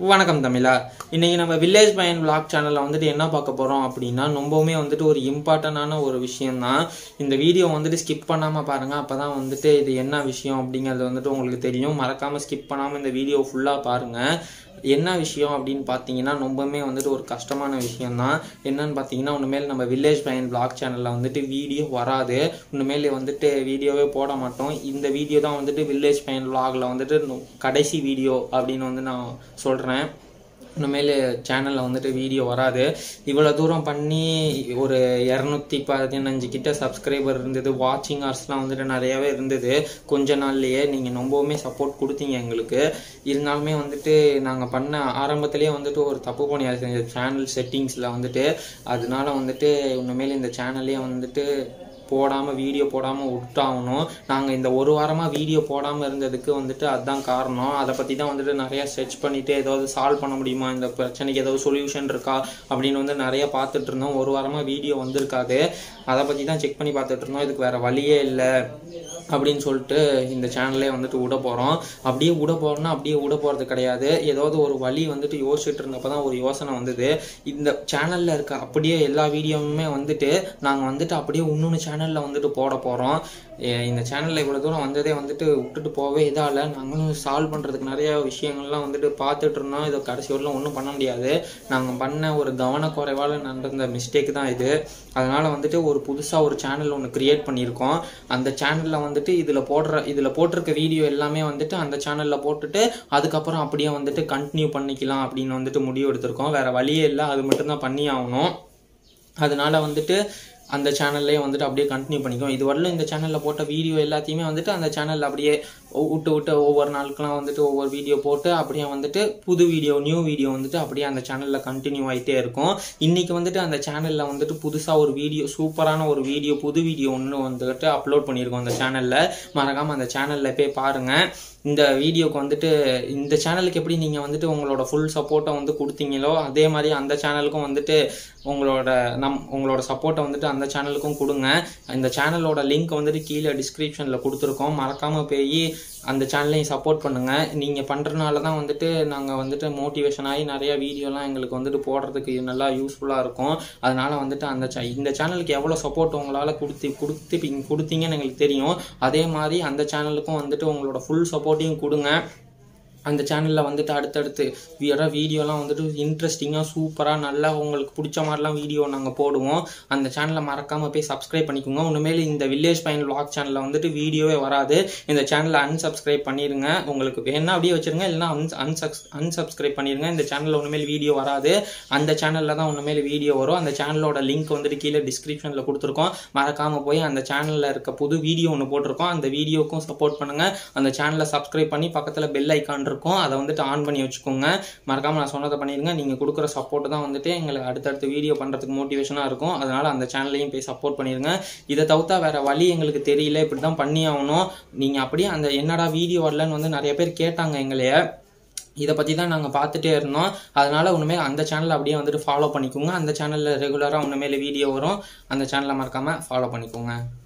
வணக்கம் தமிழா இன்னைக்கு நம்ம வில்லேஜ் பையன் vlog சேனல்ல வந்துட்டு என்ன பார்க்க போறோம் அப்படின்னா ரொம்பவுமே வந்துட்டு ஒரு இம்பார்ட்டண்டான ஒரு விஷயம் தான் இந்த வீடியோ வந்துட்டு ஸ்கிப் பண்ணாம பாருங்க அப்பதான் வந்துட்டு இது என்ன விஷயம் அப்படிங்கிறது வந்துட்டு உங்களுக்கு தெரியும் மறக்காம ஸ்கிப் பண்ணாம இந்த வீடியோ ஃபுல்லா பாருங்க என்ன விஷயம் அப்படின்னு பார்த்தீங்கன்னா ரொம்பவுமே வந்துட்டு ஒரு கஷ்டமான விஷயம் தான் என்னன்னு பார்த்தீங்கன்னா உண்மையில நம்ம வில்லேஜ் பையன் vlog சேனலில் வந்துட்டு வீடியோ வராது உண்மையிலே வந்துட்டு வீடியோவே போட மாட்டோம் இந்த வீடியோ தான் வந்துட்டு வில்லேஜ் பையன் vlogல வந்துட்டு நு- கடைசி வீடியோ அப்படின்னு வந்து நான் சொல்கிறேன் இனிமேல் சேனலில் வந்துட்டு வீடியோ வராது இவ்வளோ தூரம் பண்ணி ஒரு இரநூத்தி பதினஞ்சு கிட்ட சப்ஸ்கிரைபர் இருந்தது வாட்சிங் ஹவர்ஸ்லாம் வந்துட்டு நிறையாவே இருந்தது கொஞ்ச நாள்லயே நீங்கள் ரொம்பவுமே சப்போர்ட் கொடுத்தீங்க எங்களுக்கு இருந்தாலுமே வந்துட்டு நாங்கள் பண்ண ஆரம்பத்திலேயே வந்துட்டு ஒரு தப்பு பண்ணியாச்சு இந்த சேனல் செட்டிங்ஸில் வந்துட்டு அதனால வந்துட்டு இனிமேல் இந்த சேனல்லே வந்துட்டு போடாமல் வீடியோ போடாமல் விட்டாகணும் நாங்கள் இந்த ஒரு வாரமாக வீடியோ போடாமல் இருந்ததுக்கு வந்துட்டு அதுதான் காரணம் அதை பற்றி தான் வந்துட்டு நிறைய சர்ச் பண்ணிட்டு ஏதாவது சால்வ் பண்ண முடியுமா இந்த பிரச்சனைக்கு ஏதாவது சொல்யூஷன் இருக்கா அப்படின்னு வந்து நிறைய பார்த்துட்டு இருந்தோம் ஒரு வாரமாக வீடியோ வந்திருக்காது அதை பற்றி தான் செக் பண்ணி பார்த்துட்டு இருந்தோம் இதுக்கு வேற வழியே இல்லை அப்படின்னு சொல்லிட்டு இந்த சேனல்லே வந்துட்டு விட போகிறோம் அப்படியே விட போகிறோம்னா அப்படியே விட போகிறது கிடையாது ஏதாவது ஒரு வழி வந்துட்டு யோசிச்சுட்டு இருந்தப்போ தான் ஒரு யோசனை வந்தது இந்த சேனலில் இருக்க அப்படியே எல்லா வீடியோவுமே வந்துட்டு நாங்கள் வந்துட்டு அப்படியே இன்னொன்று சேனலில் வந்துட்டு போட போகிறோம் இந்த சேனலில் இவ்வளோ தூரம் வந்ததே வந்துட்டு விட்டுட்டு போகவே இதால் நாங்களும் சால்வ் பண்ணுறதுக்கு நிறைய விஷயங்கள்லாம் வந்துட்டு பார்த்துட்டு இருந்தோம் இதை கடைசி வரலாம் ஒன்றும் பண்ண முடியாது நாங்கள் பண்ண ஒரு கவனக்குறைவால் நடந்த மிஸ்டேக் தான் இது அதனால் வந்துட்டு ஒரு புதுசாக ஒரு சேனல் ஒன்று கிரியேட் பண்ணியிருக்கோம் அந்த சேனலில் வந்துட்டு இதில் போடுற இதில் போட்டிருக்க வீடியோ எல்லாமே வந்துட்டு அந்த சேனலில் போட்டுட்டு அதுக்கப்புறம் அப்படியே வந்துட்டு கண்டினியூ பண்ணிக்கலாம் அப்படின்னு வந்துட்டு முடிவு எடுத்திருக்கோம் வேற வழியே இல்லை அது மட்டும்தான் பண்ணி ஆகணும் அதனால வந்துட்டு அந்த சேனல்லே வந்துட்டு அப்படியே கண்டினியூ பண்ணிக்கும் இது வரலும் இந்த சேனலில் போட்ட வீடியோ எல்லாத்தையுமே வந்துட்டு அந்த சேனலில் அப்படியே ஒ- விட்டு விட்டு ஒவ்வொரு நாளுக்கெல்லாம் வந்துட்டு ஒவ்வொரு வீடியோ போட்டு அப்படியே வந்துட்டு புது வீடியோ நியூ வீடியோ வந்துட்டு அப்படியே அந்த சேனலில் கண்டினியூ ஆகிட்டே இருக்கும் இன்னைக்கு வந்துட்டு அந்த சேனலில் வந்துட்டு புதுசாக ஒரு வீடியோ சூப்பரான ஒரு வீடியோ புது வீடியோ ஒன்று வந்துட்டு அப்லோட் பண்ணியிருக்கோம் அந்த சேனலில் மறக்காமல் அந்த சேனலில் போய் பாருங்கள் இந்த வீடியோக்கு வந்துட்டு இந்த சேனலுக்கு எப்படி நீங்கள் வந்துட்டு உங்களோட ஃபுல் சப்போர்ட்டை வந்து கொடுத்தீங்களோ அதே மாதிரி அந்த சேனலுக்கும் வந்துட்டு உங்களோட நம் உங்களோட சப்போர்ட்டை வந்துட்டு அந்த சேனலுக்கும் கொடுங்க இந்த சேனலோட லிங்க் வந்துட்டு கீழே டிஸ்கிரிப்ஷனில் கொடுத்துருக்கோம் மறக்காமல் போய் அந்த சேனலையும் சப்போர்ட் பண்ணுங்கள் நீங்கள் பண்ணுறதுனால தான் வந்துட்டு நாங்கள் வந்துட்டு மோட்டிவேஷன் ஆகி நிறைய வீடியோலாம் எங்களுக்கு வந்துட்டு போடுறதுக்கு நல்லா யூஸ்ஃபுல்லாக இருக்கும் அதனால வந்துட்டு அந்த cha- இந்த சேனலுக்கு எவ்வளோ சப்போர்ட் உங்களால் கொடுத்து கொடுத்து கொடுத்தீங்கன்னு எங்களுக்கு தெரியும் அதே மாதிரி அந்த சேனலுக்கும் வந்துட்டு உங்களோட ஃபுல் சப்போர்ட்டையும் கொடுங்க அந்த சேனலில் வந்துட்டு அடுத்தடுத்து வர வீடியோலாம் வந்துட்டு இன்ட்ரெஸ்டிங்காக சூப்பராக நல்லா உங்களுக்கு பிடிச்ச மாதிரிலாம் வீடியோ நாங்கள் போடுவோம் அந்த சேனலை மறக்காமல் போய் சப்ஸ்கிரைப் பண்ணிக்கோங்க உண்மையில இந்த வில்லேஜ் பையன் vlog சேனலில் வந்துட்டு வீடியோவே வராது இந்த சேனலை unsubscribe பண்ணிடுங்க உங்களுக்கு வேணா அப்படியே வச்சிருங்க இல்லைன்னா அன் அன்சப்ஸ் unsubscribe பண்ணிடுங்க இந்த சேனலில் உண்மையில வீடியோ வராது அந்த சேனலில் தான் உண்மையில வீடியோ வரும் அந்த சேனலோட லிங்க் வந்துட்டு கீழே டிஸ்கிரிப்ஷனில் கொடுத்துருக்கோம் மறக்காமல் போய் அந்த சேனலில் இருக்க புது வீடியோ ஒன்று போட்டிருக்கோம் அந்த வீடியோக்கும் சப்போர்ட் பண்ணுங்கள் அந்த சேனலை சப்ஸ்கிரைப் பண்ணி பக்கத்தில் பெல் ஐக்கான் இருக்கும் அதை வந்துட்டு ஆன் பண்ணி வச்சுக்கோங்க மறக்காமல் நான் சொன்னதை பண்ணிடுங்க நீங்கள் கொடுக்குற சப்போர்ட் தான் வந்துட்டு எங்களுக்கு அடுத்தடுத்து வீடியோ பண்ணுறதுக்கு மோட்டிவேஷனாக இருக்கும் அதனால் அந்த சேனலையும் போய் சப்போர்ட் பண்ணிடுங்க இதை தவிர்த்தா வேற வழி எங்களுக்கு தெரியல இப்படி தான் பண்ணி ஆகணும் நீங்கள் அப்படியே அந்த என்னடா வீடியோ வரலன்னு வந்து நிறைய பேர் கேட்டாங்க எங்களைய இதை பற்றி தான் நாங்கள் பார்த்துட்டே இருந்தோம் அதனால உண்மையில அந்த சேனலை அப்படியே வந்துட்டு ஃபாலோ பண்ணிக்கோங்க அந்த சேனலில் ரெகுலராக உண்மையில வீடியோ வரும் அந்த சேனலை மறக்காமல் ஃபாலோ பண்ணிக்கோங்க